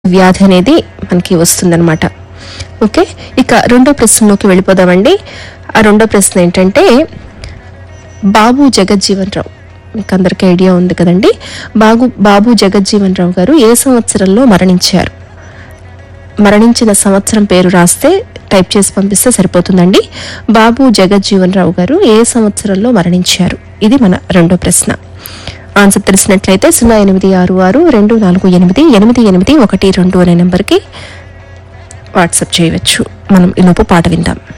వ్యాధి అనేది మనకి వస్తుందన్నమాట ఓకే ఇక రెండో ప్రశ్నలోకి వెళ్ళిపోదామండి ఆ రెండో ప్రశ్న ఏంటంటే బాబు జగజ్జీవన్ రావు మీకు అందరికీ ఐడియా ఉంది కదండి బాబు బాబు జగజ్జీవన్ రావు గారు ఏ సంవత్సరంలో మరణించారు మరణించిన సంవత్సరం పేరు రాస్తే టైప్ చేసి పంపిస్తే సరిపోతుందండి బాబు జగజ్జీవన్ రావు గారు ఏ సంవత్సరంలో మరణించారు ఇది మన రెండో ప్రశ్న ఆన్సర్ తెలిసినట్లయితే సున్నా ఎనిమిది ఆరు ఆరు రెండు నాలుగు ఎనిమిది ఎనిమిది ఎనిమిది ఒకటి రెండు అనే నెంబర్కి వాట్సాప్ చేయవచ్చు మనం ఈలోపు పాట విందాం